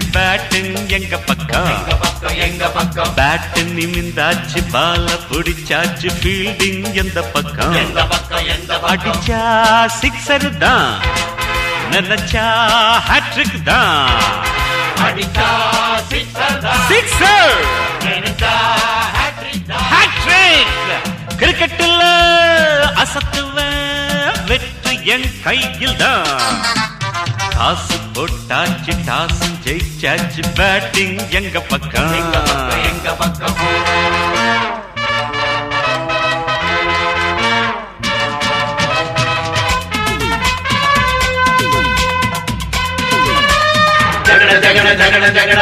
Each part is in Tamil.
பேட்டிங் எங்க பக்கம் எங்க பக்கம் எங்க பக்கம் பேட்டு நிமிந்தாச்சு பால புடிச்சாச்சு ஃபீல்டிங் எந்த பக்கம் எந்த பக்கம் எந்த பக்கம் அடிச்சா சிக்ஸர் தான் நினைச்சா ஹேட்ரிக் தான் அடிச்சா சிக்ஸர் தான் சிக்ஸர் நினைச்சா ஹேட்ரிக் தான் ஹேட்ரிக் கிரிக்கெட்டில் அசத்துவேன் வெற்றி என் கையில் தான் காசு போட்டாச்சு டாஸ் ஜெயிச்சாச்சு பேட்டிங் எங்க பக்கம் எங்க பக்கம் எங்க பக்கம் ஜகட ஜகட ஜகட ஜகட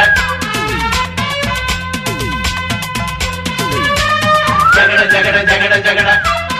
ஜகட ஜகட ஜகட ஜகட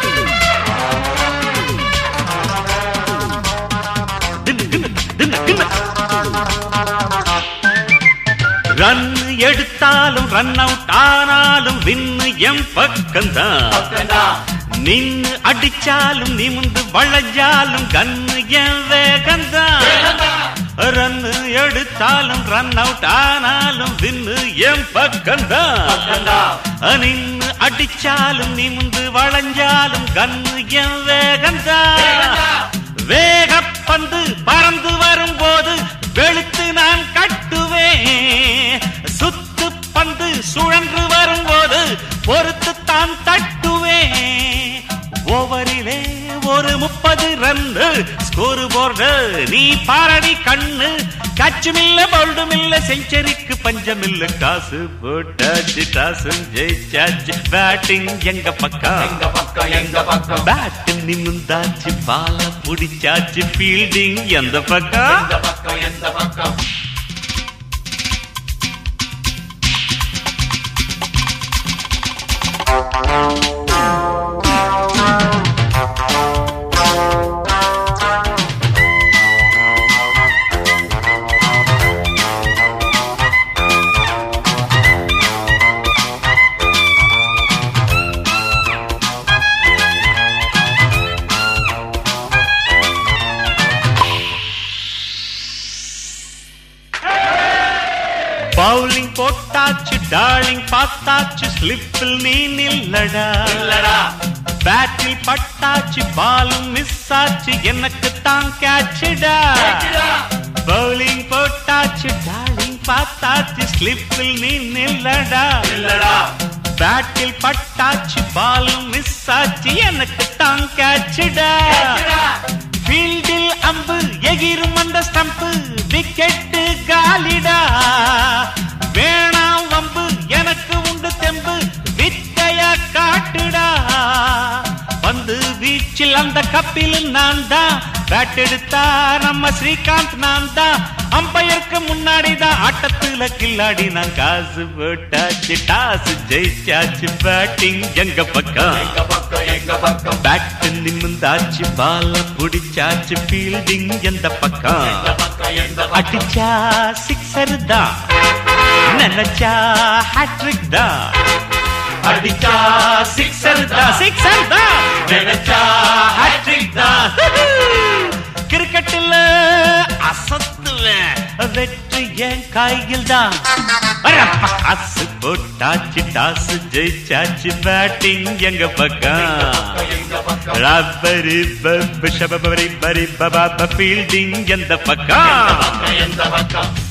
ரன் எடுத்தாலும் ரன் அவுட் ஆனாலும் வின்னு என் பக்கம்தான் பக்கம்தான் நின்னு அடிச்சாலும் நிமிந்து வளைஞ்சாலும் கன்னு என் வேகம்தான் ரன் எடுத்தாலும் ரன் அவுட் ஆனாலும் வின்னு என் பக்கம்தான் பக்கம்தான் நின்னு அடிச்சாலும் நிமிந்து வளைஞ்சாலும் கன்னு என் வேகம்தான் வேகப்பந்து பறந்து வரும்போது வெளுத்து நான் கட்டுவேன் சுத்து பந்து சுழன்று வரும்போது பொறுத்து தான் தட்டுவேன் ஓவரிலே ஒரு முப்பது ரன் ஸ்கோர் போர்டு நீ பாரடி கண்ணு கச்சுமில்ல பவுல்டுமில்ல செஞ்சரிக்கு பஞ்சமில்ல காசு போட்டாச்சு டாசும் ஜெயிச்சாச்சு பேட்டிங் எங்க பக்கம் எங்க பக்கம் எங்க பக்கம் பேட்டு நிமிந்தாச்சு பால புடிச்சாச்சு ஃபீல்டிங் எந்த பக்கம் எந்த பக்கம் எந்த பக்கம் பவுலிங் போட்டாச்சு டார்லிங் பார்த்தாச்சு ஸ்லிப்பில் நீ நில்லடா இல்லடா பேட்டில் பட்டாச்சு பாலும் மிஸ் ஆச்சு எனக்கு தான் கேட்சுடா பவுலிங் போட்டாச்சு டார்லிங் பார்த்தாச்சு ஸ்லிப்பில் நீ நில்லடா இல்லடா பேட்டில் பட்டாச்சு பாலும் மிஸ் ஆச்சு எனக்கு தான் கேட்சுடா ஃபீல்டில் அம்பு எகிரும் அந்த ஸ்டம்பு விக்கெட்டு காலிடா வேணாம் வம்பு எனக்கு உண்டு தெம்பு வித்தைய காட்டுடா வந்து வீச்சில் அந்த கப்பில் நான் தான் பேட் எடுத்தா நம்ம ஸ்ரீகாந்த் நான் தான் அம்பையருக்கு முன்னாடி தான் ஆட்டத்துல கில்லாடி நான் காசு போட்டாச்சு டாஸ் ஜெயிச்சாச்சு பேட்டிங் எங்க பக்கம் எங்க பக்கம் எங்க பக்கம் பேட்டு நிமிந்தாச்சு பால புடிச்சாச்சு ஃபீல்டிங் எந்த பக்கம் எந்த பக்கம் எந்த பக்கம் அடிச்சா சிக்ஸர் தான் நினைச்சா ஹேட்ரிக் தான் அடிச்சா சிக்ஸர் தான் சிக்ஸர் தான் நினைச்சா ஹேட்ரிக் தான் கிரிக்கெட்டில் அசத்துவேன் வெற்றி என் கையில் தான் காசு போட்டாச்சு டாஸ் ஜெயிச்சாச்சு பேட்டிங் எங்க பக்கம் எங்க பக்கம் ரப்பரி பப் ஷபபரி பரி பபா ஃபீல்டிங் எந்த பக்கம் எந்த பக்கம்